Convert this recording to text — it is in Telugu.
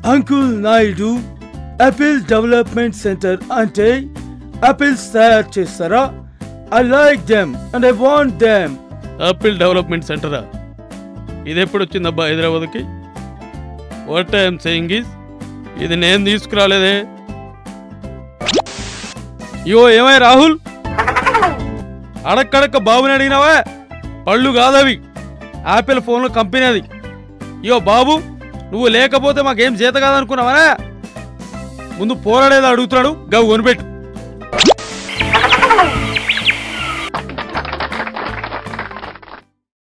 uncle Naidu Apple development centre అంటే యాపిల్స్ తయారు చేస్తారా I like them and I want them Apple development సెంటరా ఇది ఎప్పుడు వచ్చిందబ్బా హైదరాబాద్కి వాట్ ఐఎమ్ సెయింగ్ ఈజ్ ఇది నేను తీసుకురాలేదే ఇవో ఏమై రాహుల్ అడక్కడక్క బాబుని అడిగినావా పళ్ళు కాదవి యాపిల్ ఫోన్లో కంపెనీ అది ఇయో బాబు నువ్వు లేకపోతే మాకేం చేత కాదనుకున్నావా ముందు పోరాడేది అడుగుతున్నాడు గవి కొనిపెట్టు